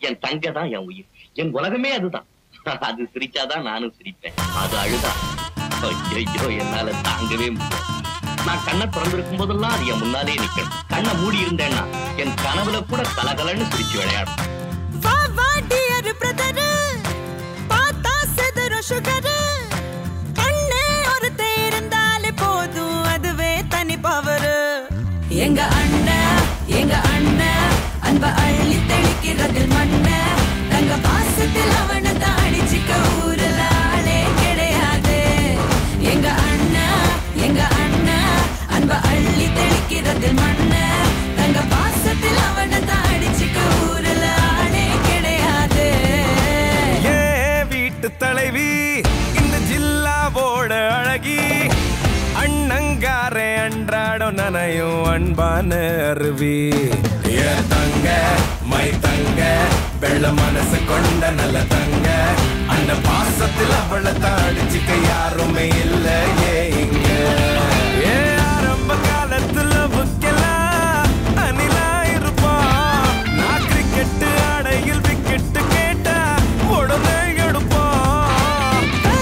என் தங்க தான் என் உயிர் என் உலகமே அதுதான் அது சிரிச்சாதான் நானும் சிரிப்பேன் அது அழுதா ஐயோ என்னால தாங்கவே முடியல நான் கண்ணை திறந்திருக்கும் போதெல்லாம் அது என் முன்னாலே நிக்கணும் கண்ணை மூடி இருந்தேன்னா என் கனவுல கூட கலகலன்னு சிரிச்சு விளையாடும் வா வா டியர் பிரதர் பார்த்தா செதற சுகர் கண்ணே ஒருத்தன் இருந்தாலே போதும் அதுவே தனி பவர் எங்க அண்ணன் எங்க அண்ணன் அன்ப அள்ளி தெளிக்கிறதில் மண்ண தங்க பாசத்தில் அவனை தான் அடிச்சுக்க ஊருல ஆளே கிடையாது எங்க அண்ணன் எங்க அண்ணன் அன்ப அள்ளி தெளிக்கிறதில் மண்ண தங்க பாசத்தில் அவனை தான் அடிச்சுக்க ஊருல ஆளே கிடையாது ஏ வீட்டு தலைவி இந்த ஜில்லாவோட அழகி அண்ணங்காரே அன்றாடம் நனையும் அன்பான அருவி ஏ தங்க மை தங்க வெள்ள மனசு கொண்ட நல்ல தங்க அந்த பாசத்தில் அவளை தாடிச்சுக்க யாருமே இல்ல ஏ இங்க ஏ ஆரம்ப காலத்துல புக்கெல்லாம் அணிலா இருப்பான் நான் கிரிக்கெட் ஆடையில் விக்கெட் கேட்டா உடனே எடுப்பான்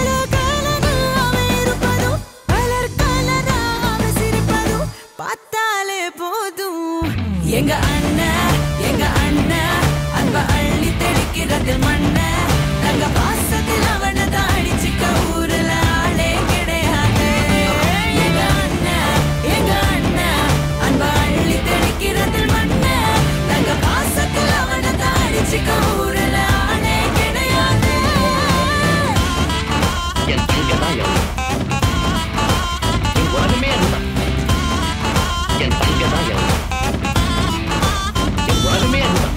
கலகலனாக இருப்பதும், கலர் கலராக சிரிப்பதும் பார்த்தாலே போதும். எங்க அண்ணன் எங்க அண்ணன் அன்ப அள்ளி தெளிக்கிறது மண்ண தங்க பாசத்தில் அவனை தான் அடிச்சுக்க ஊருல ஆளே கிடையாது எங்க அண்ணன் எங்க அண்ணன் அன்ப அள்ளி தெளிக்கிறது மண்ண தங்க பாசத்தில் அவனை தான் அடிச்சுக்க ஊருல ஆளே கிடையாது என் தங்க தான் என் உயிர். என் உலகமே அதுதான் என் தங்க தான் என் உயிர். என் உலகமே அதுதான்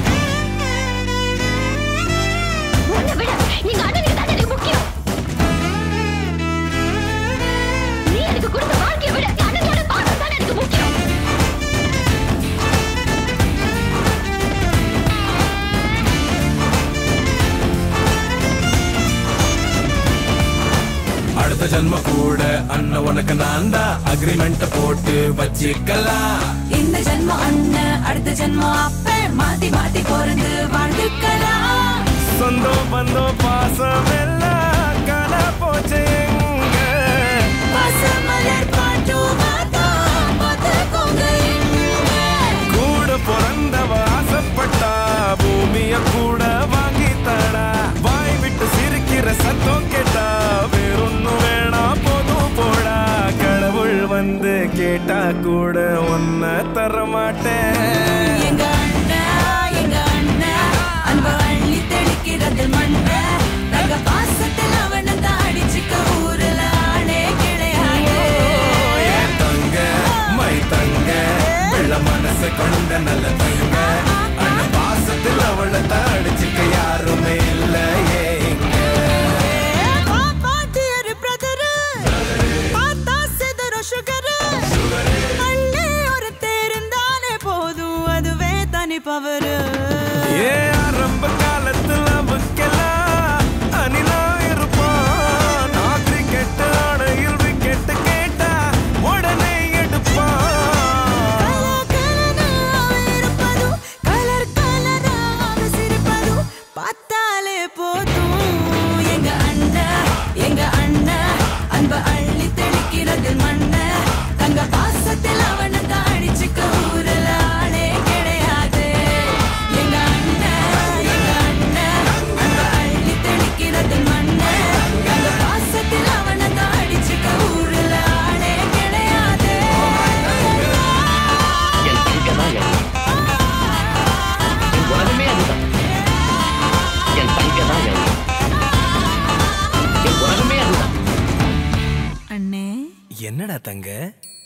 உன்னை விட எங்க அண்ணனுக்கு தான் எனக்கு முக்கியம் நீ எனக்கு கொடுத்த வாழ்க்கையை விட என் அண்ணனோட பாசம் தான் எனக்கு முக்கியம் அடுத்த ஜன்ம கூட அண்ணன் உனக்கு நான் தான் அக்ரிமெண்ட் போட்டு வச்சுக்கலாம் இந்த ஜென்மம் அண்ணன் அடுத்த ஜென்மம் அப்ப மாத்தி மாத்தி பிறந்து வாழ்ந்துக்கலாம் சொந்தம் பந்தம் பாசம் எல்லாம் காண போச்சு எங்க பசுமலர் பாட்டும் மாத்தோம் பார்த்துக்கோங்க இங்க. கூட பிறந்தவ ஆசைப்பட்டா பூமிய கூட வாங்கி தடா வாய் விட்டு சிரிக்கிற சத்தம் கேட்டா வேறொன்னும் வேணாம் போதும் போடா கடவுள் வந்து கேட்டா கூட ஒன்ன தர மாட்டேன் எங்க அண்ணா எங்க அண்ணா அன்ப அள்ளி தெளிக்கிறது மண்ண தங்க பாசத்தில் அவனை தான் அடிச்சுக்க ஊருல ஆளே கிடையாது என் தங்க மை தங்க வெள்ள மனசு கொண்ட நல்ல தங்க அண்ணன் பாசத்தில் அவளை தாடிச்சுக்க யாருமே இல்ல ஏங்க பாப்பா dear brother. பார்த்தா செதற sugar. அண்ணே ஒருத்தன் இருந்தாலே போதும் அதுவே தனி பவர் ஏ ஆரம்ப காலத்துல புக்கெல்லாம் அணிலா இருப்பான் நான் கிரிக்கெட் ஆடையில் விக்கெட் கேட்டா உடனே எடுப்பான் இருப்பதும் கலர் கலராக சிரிப்பதும் பார்த்தாலே போதும் எங்க அண்ணா எங்க அண்ணா அன்ப அள்ளி தெளிக்கிறது மண்ண தங்க பாசத்தில் அவனை தான் அடிச்சுக்க ஊருல ஆளே கிடையாது எங்க அண்ணா எங்க அண்ணா அன்ப அள்ளி தெளிக்கிறது மண்ண தங்க பாசத்தில் அவனை தான் அடிச்சுக்க ஊருல ஆளே கிடையாது என் தங்க தான் என் உயிர். என் உலகமே அதுதான் என் தங்க தான் என் உயிர். என் உலகமே அதுதான் அண்ணே என்னடா தங்க